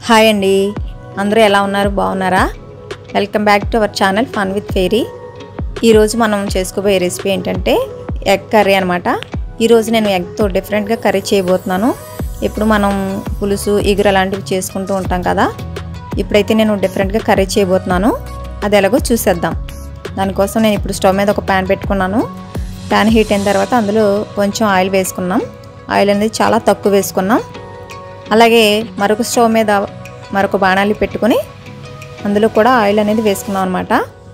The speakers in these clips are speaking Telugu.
హాయ్ అండి అందరూ ఎలా ఉన్నారు బాగున్నారా welcome back to our channel fun with Fairy ఈరోజు మనం చేసుకోబోయే రెసిపీ ఏంటంటే ఎగ్ కర్రీ అనమాట ఈరోజు నేను ఎగ్తో డిఫరెంట్గా కర్రీ చేయబోతున్నాను ఇప్పుడు మనం పులుసు ఇగురు అలాంటివి చేసుకుంటూ ఉంటాం కదా ఇప్పుడైతే నేను డిఫరెంట్గా కర్రీ చేయబోతున్నాను అది ఎలాగో చూసేద్దాం దానికోసం నేను ఇప్పుడు స్టవ్ మీద ఒక ప్యాన్ పెట్టుకున్నాను ప్యాన్ హీట్ అయిన తర్వాత అందులో కొంచెం ఆయిల్ వేసుకున్నాం ఆయిల్ అనేది చాలా తక్కువ వేసుకున్నాం అలాగే మరొక స్టవ్ మీద మరొక బాణాలి పెట్టుకొని అందులో కూడా ఆయిల్ అనేది వేసుకున్నాం అనమాట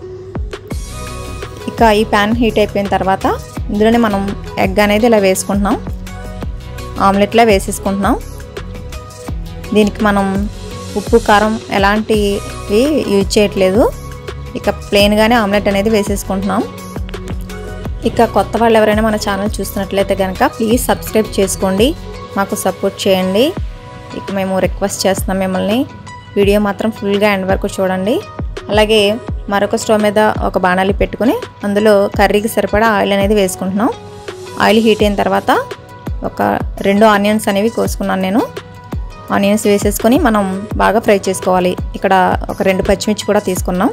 ఇక ఈ ప్యాన్ హీట్ అయిపోయిన తర్వాత ఇందులోనే మనం ఎగ్ అనేది ఇలా వేసుకుంటున్నాం ఆమ్లెట్లా వేసేసుకుంటున్నాం దీనికి మనం ఉప్పు కారం ఎలాంటివి యూజ్ చేయట్లేదు ఇక ప్లెయిన్గానే ఆమ్లెట్ అనేది వేసేసుకుంటున్నాం ఇక కొత్త వాళ్ళు ఎవరైనా మన ఛానల్ చూస్తున్నట్లయితే కనుక ప్లీజ్ సబ్స్క్రైబ్ చేసుకోండి మాకు సపోర్ట్ చేయండి ఇక మేము రిక్వెస్ట్ చేస్తున్నాం మిమ్మల్ని వీడియో మాత్రం ఫుల్గా ఎండ్ వరకు చూడండి అలాగే మరొక స్టవ్ మీద ఒక బాణాలి పెట్టుకుని అందులో కర్రీకి సరిపడా ఆయిల్ అనేది వేసుకుంటున్నాం ఆయిల్ హీట్ అయిన తర్వాత ఒక రెండు ఆనియన్స్ అనేవి కోసుకున్నాను నేను ఆనియన్స్ వేసేసుకొని మనం బాగా ఫ్రై చేసుకోవాలి ఇక్కడ ఒక రెండు పచ్చిమిర్చి కూడా తీసుకున్నాం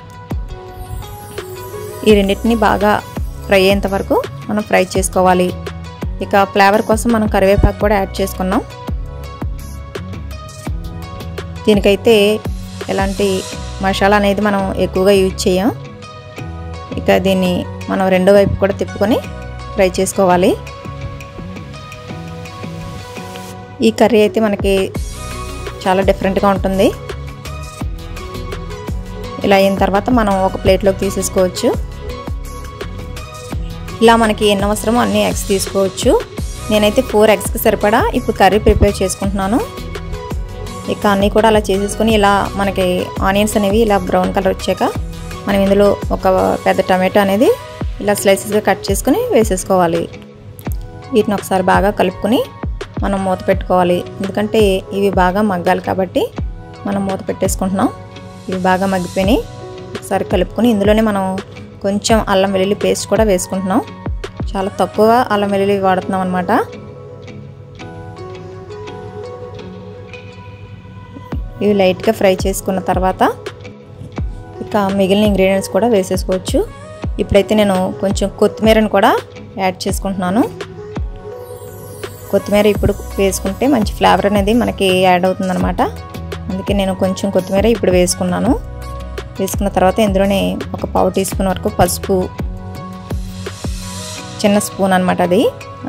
ఈ రెండింటిని బాగా ఫ్రై అయ్యేంత వరకు మనం ఫ్రై చేసుకోవాలి ఇక ఫ్లేవర్ కోసం మనం కరివేపాకు కూడా యాడ్ చేసుకున్నాం దీనికైతే ఎలాంటి మసాలా అనేది మనం ఎక్కువగా యూజ్ చేయం ఇక దీన్ని మనం రెండో వైపు కూడా తిప్పుకొని ఫ్రై చేసుకోవాలి ఈ కర్రీ అయితే మనకి చాలా డిఫరెంట్గా ఉంటుంది ఇలా అయిన తర్వాత మనం ఒక ప్లేట్లోకి తీసేసుకోవచ్చు ఇలా మనకి ఎన్ని అవసరమో అన్ని ఎగ్స్ తీసుకోవచ్చు నేనైతే ఫోర్ ఎగ్స్కి సరిపడా ఇప్పుడు కర్రీ ప్రిపేర్ చేసుకుంటున్నాను ఇక అన్నీ కూడా అలా చేసేసుకొని ఇలా మనకి ఆనియన్స్ అనేవి ఇలా బ్రౌన్ కలర్ వచ్చాక మనం ఇందులో ఒక పెద్ద టమాటో అనేది ఇలా స్లైసెస్గా కట్ చేసుకుని వేసేసుకోవాలి వీటిని ఒకసారి బాగా కలుపుకొని మనం మూత పెట్టుకోవాలి ఎందుకంటే ఇవి బాగా మగ్గాలి కాబట్టి మనం మూత పెట్టేసుకుంటున్నాం ఇవి బాగా మగ్గిపోయినాయి ఒకసారి కలుపుకొని ఇందులోనే మనం కొంచెం అల్లం వెల్లుల్లి పేస్ట్ కూడా వేసుకుంటున్నాం చాలా తక్కువ అల్లం వెల్లుల్లి వాడుతున్నాం అనమాట ఇవి లైట్గా ఫ్రై చేసుకున్న తర్వాత ఇక మిగిలిన ఇంగ్రీడియంట్స్ కూడా వేసేసుకోవచ్చు ఇప్పుడైతే నేను కొంచెం కొత్తిమీరని కూడా యాడ్ చేసుకుంటున్నాను కొత్తిమీర ఇప్పుడు వేసుకుంటే మంచి ఫ్లేవర్ అనేది మనకి యాడ్ అవుతుందన్నమాట అందుకే నేను కొంచెం కొత్తిమీర ఇప్పుడు వేసుకున్నాను వేసుకున్న తర్వాత ఇందులోనే ఒక పావు టీ స్పూన్ వరకు పసుపు చిన్న స్పూన్ అనమాట అది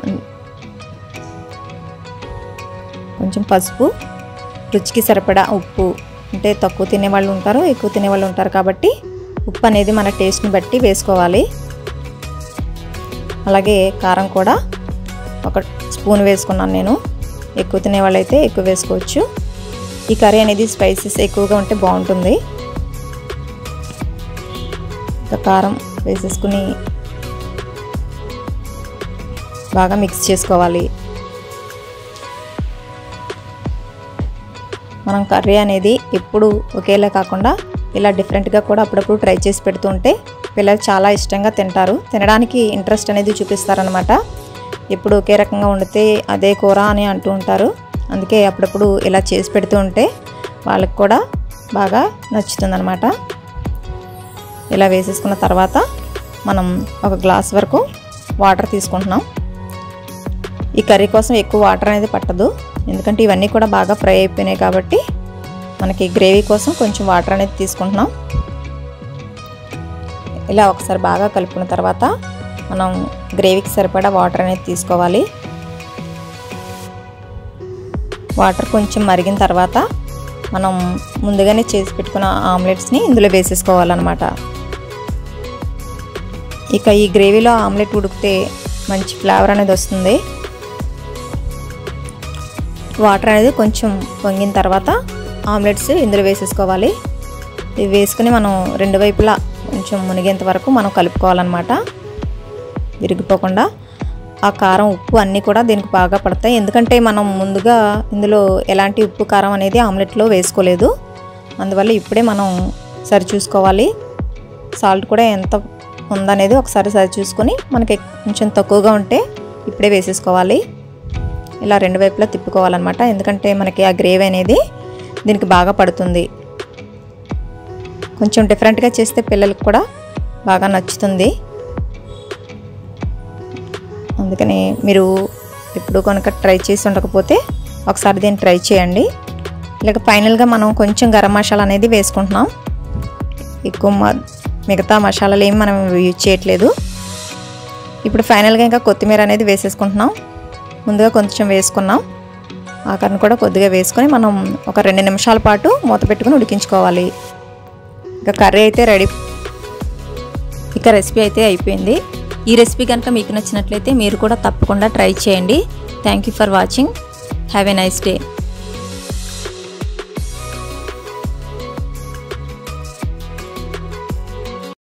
కొంచెం పసుపు రుచికి సరిపడా ఉప్పు అంటే తక్కువ తినేవాళ్ళు ఉంటారు ఎక్కువ తినేవాళ్ళు ఉంటారు కాబట్టి ఉప్పు అనేది మన టేస్ట్ని బట్టి వేసుకోవాలి అలాగే కారం కూడా ఒక స్పూన్ వేసుకున్నాను నేను ఎక్కువ తినేవాళ్ళు అయితే ఎక్కువ వేసుకోవచ్చు ఈ కర్రీ అనేది స్పైసెస్ ఎక్కువగా ఉంటే బాగుంటుంది ఇంకా కారం వేసేసుకుని బాగా మిక్స్ చేసుకోవాలి మనం కర్రీ అనేది ఎప్పుడు ఒకేలా కాకుండా ఇలా డిఫరెంట్గా కూడా అప్పుడప్పుడు ట్రై చేసి పెడుతూ ఉంటే పిల్లలు చాలా ఇష్టంగా తింటారు తినడానికి ఇంట్రెస్ట్ అనేది చూపిస్తారనమాట ఎప్పుడు ఒకే రకంగా వండితే అదే కూర అని అంటూ ఉంటారు అందుకే అప్పుడప్పుడు ఇలా చేసి పెడుతూ ఉంటే వాళ్ళకి కూడా బాగా నచ్చుతుందనమాట ఇలా వేసేసుకున్న తర్వాత మనం ఒక గ్లాస్ వరకు వాటర్ తీసుకుంటున్నాం ఈ కర్రీ కోసం ఎక్కువ వాటర్ అనేది పట్టదు ఎందుకంటే ఇవన్నీ కూడా బాగా ఫ్రై అయిపోయినాయి కాబట్టి మనకి గ్రేవీ కోసం కొంచెం వాటర్ అనేది తీసుకుంటున్నాం ఇలా ఒకసారి బాగా కలుపుకున్న తర్వాత మనం గ్రేవీకి సరిపడా వాటర్ అనేది తీసుకోవాలి వాటర్ కొంచెం మరిగిన తర్వాత మనం ముందుగానే చేసి పెట్టుకున్న ఆమ్లెట్స్ని ఇందులో వేసేసుకోవాలన్నమాట ఇక ఈ గ్రేవీలో ఆమ్లెట్ ఉడికితే మంచి ఫ్లేవర్ అనేది వస్తుంది వాటర్ అనేది కొంచెం పొంగిన తర్వాత ఆమ్లెట్స్ ఇందులో వేసేసుకోవాలి ఇవి వేసుకుని మనం రెండు వైపులా కొంచెం మునిగేంత వరకు మనం కలుపుకోవాలన్నమాట విరిగిపోకుండా ఆ కారం ఉప్పు అన్నీ కూడా దీనికి బాగా పడతాయి ఎందుకంటే మనం ముందుగా ఇందులో ఎలాంటి ఉప్పు కారం అనేది ఆమ్లెట్లో వేసుకోలేదు అందువల్ల ఇప్పుడే మనం సరి చూసుకోవాలి సాల్ట్ కూడా ఎంత ఉందనేది ఒకసారి సరి చూసుకొని మనకి కొంచెం తక్కువగా ఉంటే ఇప్పుడే వేసేసుకోవాలి ఇలా రెండు వైపులా తిప్పుకోవాలన్నమాట ఎందుకంటే మనకి ఆ గ్రేవీ అనేది దీనికి బాగా పడుతుంది కొంచెం డిఫరెంట్గా చేస్తే పిల్లలకు కూడా బాగా నచ్చుతుంది అందుకని మీరు ఇప్పుడు కనుక ట్రై చేసి ఉండకపోతే ఒకసారి దీన్ని ట్రై చేయండి ఇలాగ ఫైనల్గా మనం కొంచెం గరం మసాలా అనేది వేసుకుంటున్నాం ఎక్కువ మ- మిగతా మసాలాలు ఏమి మనం యూజ్ చేయట్లేదు ఇప్పుడు ఫైనల్గా ఇంకా కొత్తిమీర అనేది వేసేసుకుంటున్నాం ముందుగా కొంచెం వేసుకున్నాం ఆఖరిని కూడా కొద్దిగా వేసుకొని మనం ఒక రెండు నిమిషాల పాటు మూత పెట్టుకుని ఉడికించుకోవాలి ఇంకా కర్రీ అయితే రెడీ ఇక రెసిపీ అయితే అయిపోయింది ఈ రెసిపీ కనుక మీకు నచ్చినట్లయితే మీరు కూడా తప్పకుండా ట్రై చేయండి thank you for watching have a nice day